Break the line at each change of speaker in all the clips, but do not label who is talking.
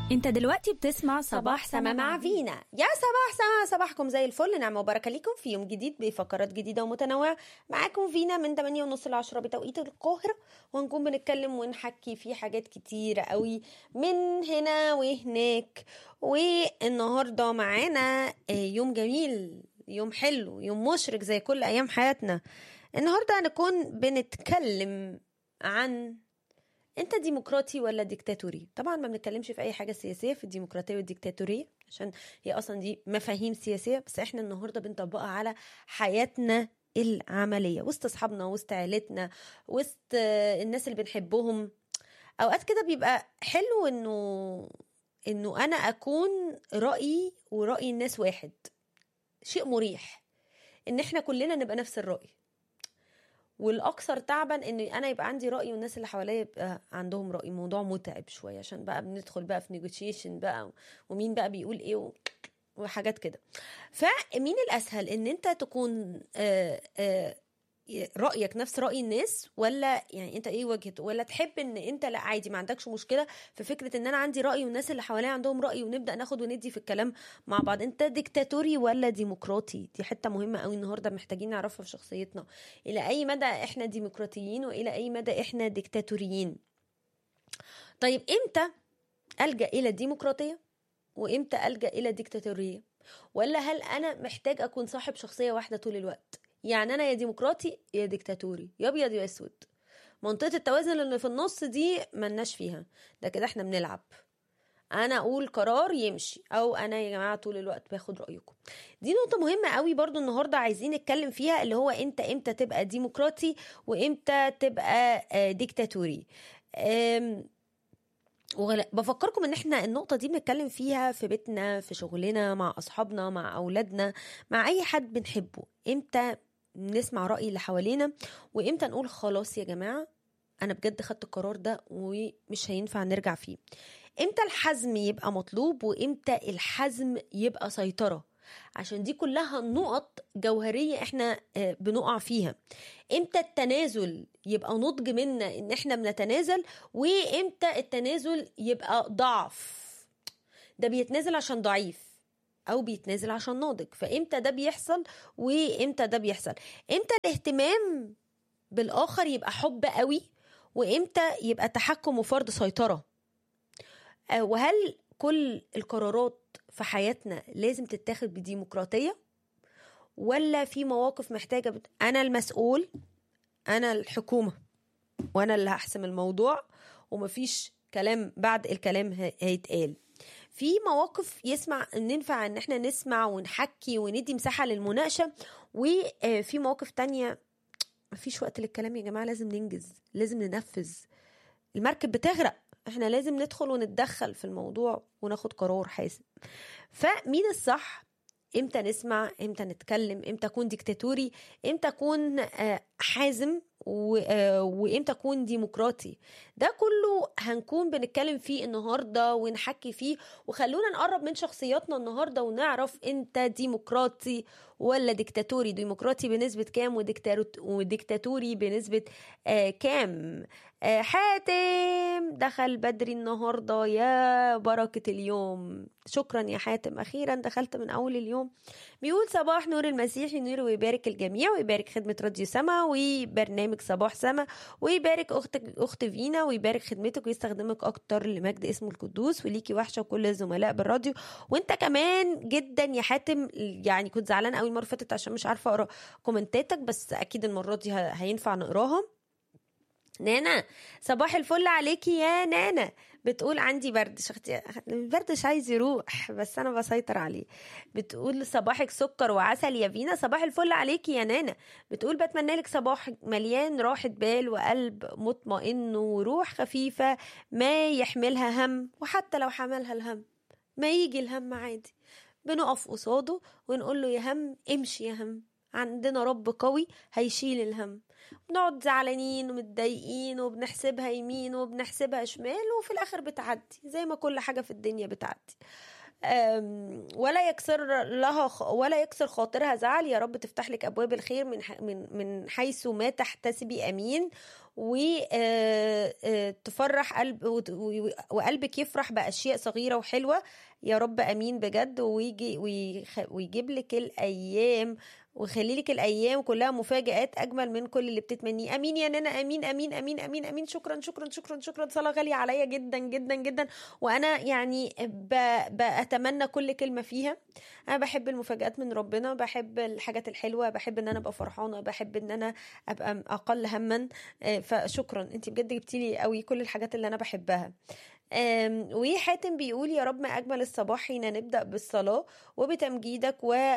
انت دلوقتي بتسمع
صباح سما مع فينا يا صباح سما صباحكم زي الفل نعمة وبركة ليكم في يوم جديد بفقرات جديدة ومتنوعة معاكم فينا من 8 ونص ل 10 بتوقيت القاهرة وهنكون بنتكلم ونحكي في حاجات كتيرة قوي من هنا وهناك والنهاردة معانا يوم جميل يوم حلو يوم مشرق زي كل أيام حياتنا النهاردة هنكون بنتكلم عن انت ديمقراطي ولا ديكتاتوري طبعا ما بنتكلمش في اي حاجه سياسيه في الديمقراطيه والديكتاتوريه عشان هي اصلا دي مفاهيم سياسيه بس احنا النهارده بنطبقها على حياتنا العمليه وسط اصحابنا وسط عيلتنا وسط الناس اللي بنحبهم اوقات كده بيبقى حلو انه انه انا اكون رايي وراي الناس واحد شيء مريح ان احنا كلنا نبقى نفس الراي والاكثر تعبا ان انا يبقى عندي راي والناس اللي حواليا يبقى عندهم راي موضوع متعب شويه عشان بقى بندخل بقى في نيجوشيشن بقى ومين بقى بيقول ايه و... وحاجات كده فمين الاسهل ان انت تكون آآ آآ رايك نفس راي الناس ولا يعني انت ايه وجهته ولا تحب ان انت لا عادي ما عندكش مشكله في فكره ان انا عندي راي والناس اللي حواليا عندهم راي ونبدا ناخد وندي في الكلام مع بعض انت ديكتاتوري ولا ديمقراطي دي حته مهمه قوي النهارده محتاجين نعرفها في شخصيتنا الى اي مدى احنا ديمقراطيين والى اي مدى احنا ديكتاتوريين طيب امتى الجا الى الديمقراطيه وامتى الجا الى الديكتاتوريه ولا هل انا محتاج اكون صاحب شخصيه واحده طول الوقت يعني انا يا ديمقراطي يا ديكتاتوري يا ابيض يا اسود منطقه التوازن اللي في النص دي ملناش فيها ده كده احنا بنلعب انا اقول قرار يمشي او انا يا جماعه طول الوقت باخد رايكم دي نقطه مهمه قوي برضو النهارده عايزين نتكلم فيها اللي هو انت امتى تبقى ديمقراطي وامتى تبقى ديكتاتوري بفكركم ان احنا النقطه دي بنتكلم فيها في بيتنا في شغلنا مع اصحابنا مع اولادنا مع اي حد بنحبه امتى نسمع راي اللي حوالينا وامتى نقول خلاص يا جماعه انا بجد خدت القرار ده ومش هينفع نرجع فيه امتى الحزم يبقى مطلوب وامتى الحزم يبقى سيطره عشان دي كلها نقط جوهريه احنا بنقع فيها امتى التنازل يبقى نضج منا ان احنا بنتنازل وامتى التنازل يبقى ضعف ده بيتنازل عشان ضعيف او بيتنازل عشان ناضج فامتى ده بيحصل وامتى ده بيحصل امتى الاهتمام بالاخر يبقى حب قوي وامتى يبقى تحكم وفرض سيطره وهل كل القرارات في حياتنا لازم تتاخد بديمقراطيه ولا في مواقف محتاجه بت... انا المسؤول انا الحكومه وانا اللي هحسم الموضوع ومفيش كلام بعد الكلام هيتقال في مواقف يسمع ننفع ان احنا نسمع ونحكي وندي مساحه للمناقشه وفي مواقف تانية مفيش وقت للكلام يا جماعه لازم ننجز لازم ننفذ المركب بتغرق احنا لازم ندخل ونتدخل في الموضوع وناخد قرار حاسم فمين الصح امتى نسمع امتى نتكلم امتى اكون ديكتاتوري امتى اكون حازم وامتى اكون ديمقراطي ده كله هنكون بنتكلم فيه النهارده ونحكي فيه وخلونا نقرب من شخصياتنا النهارده ونعرف انت ديمقراطي ولا ديكتاتوري ديمقراطي بنسبه كام وديكتاتوري بنسبه كام حاتم دخل بدري النهارده يا بركه اليوم شكرا يا حاتم اخيرا دخلت من اول اليوم بيقول صباح نور المسيح ينور ويبارك الجميع ويبارك خدمه راديو سما وبرنامج صباح سما ويبارك اختك اخت فينا ويبارك خدمتك ويستخدمك اكتر لمجد اسمه القدوس وليكي وحشه وكل الزملاء بالراديو وانت كمان جدا يا حاتم يعني كنت زعلان قوي المره اللي فاتت عشان مش عارفه اقرا كومنتاتك بس اكيد المره دي هينفع نقراها نانا صباح الفل عليكي يا نانا بتقول عندي برد شختي البرد مش عايز يروح بس انا بسيطر عليه بتقول صباحك سكر وعسل يا فينا صباح الفل عليكي يا نانا بتقول بتمنى لك صباح مليان راحة بال وقلب مطمئن وروح خفيفة ما يحملها هم وحتى لو حملها الهم ما يجي الهم عادي بنقف قصاده ونقول له يا هم امشي يا هم عندنا رب قوي هيشيل الهم بنقعد زعلانين ومتضايقين وبنحسبها يمين وبنحسبها شمال وفي الاخر بتعدي زي ما كل حاجه في الدنيا بتعدي ولا يكسر لها ولا يكسر خاطرها زعل يا رب تفتح لك ابواب الخير من من من حيث ما تحتسبي امين وتفرح قلب وت- و- وقلبك يفرح باشياء صغيره وحلوه يا رب امين بجد ويجي ويخ- ويجيب لك الايام ويخلي لك الايام كلها مفاجآت اجمل من كل اللي بتتمنيه امين يا نانا امين امين امين امين امين شكرا شكرا شكرا شكرا صلاه غاليه عليا جدا جدا جدا وانا يعني ب- بتمنى كل كلمه فيها انا بحب المفاجآت من ربنا بحب الحاجات الحلوه بحب ان انا ابقى فرحانه بحب ان انا ابقى اقل هما آه، فشكرا انت بجد جبتي لي قوي كل الحاجات اللي انا بحبها آم، وحاتم بيقول يا رب ما أجمل الصباح حين نبدأ بالصلاة وبتمجيدك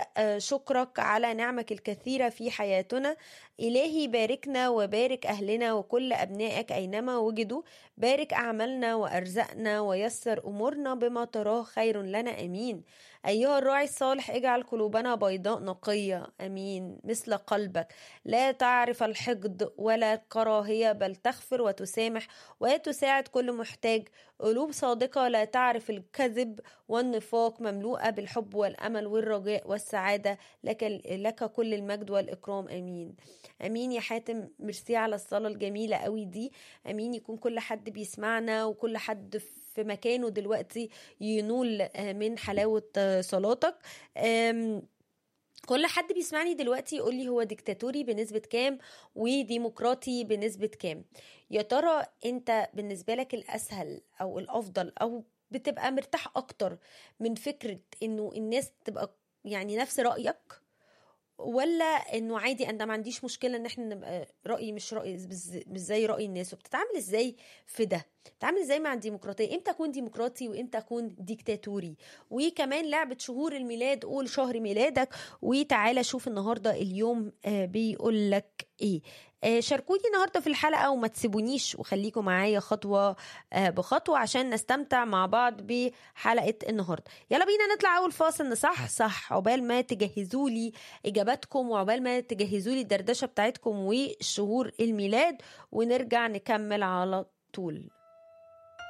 وشكرك على نعمك الكثيرة في حياتنا إلهي باركنا وبارك أهلنا وكل أبنائك أينما وجدوا بارك أعمالنا وأرزقنا ويسر أمورنا بما تراه خير لنا أمين أيها الراعي الصالح اجعل قلوبنا بيضاء نقية أمين مثل قلبك لا تعرف الحقد ولا الكراهية بل تغفر وتسامح وتساعد كل محتاج قلوب صادقة لا تعرف الكذب والنفاق مملوءة بالحب والأمل والرجاء والسعادة لك, لك كل المجد والإكرام أمين أمين يا حاتم ميرسي على الصلاة الجميلة قوي دي أمين يكون كل حد بيسمعنا وكل حد في مكانه دلوقتي ينول آه، من حلاوة آه، صلاتك آم، كل حد بيسمعني دلوقتي يقول لي هو ديكتاتوري بنسبة كام وديمقراطي بنسبة كام يا ترى انت بالنسبة لك الأسهل أو الأفضل أو بتبقى مرتاح أكتر من فكرة إنه الناس تبقى يعني نفس رأيك ولا انه عادي انا ما عنديش مشكله ان احنا نبقى رايي مش راي بز- مش زي راي الناس وبتتعامل ازاي في ده بتتعامل ازاي مع الديمقراطيه امتى اكون ديمقراطي وامتى اكون ديكتاتوري وكمان لعبه شهور الميلاد قول شهر ميلادك وتعالى شوف النهارده اليوم آه، بيقول لك ايه آه، شاركوني النهارده في الحلقه وما تسيبونيش وخليكم معايا خطوه آه، بخطوه عشان نستمتع مع بعض بحلقه النهارده يلا بينا نطلع اول فاصل صح صح عقبال ما تجهزوا لي اجاباتكم وعقبال ما تجهزوا لي الدردشه بتاعتكم وشهور الميلاد ونرجع نكمل على طول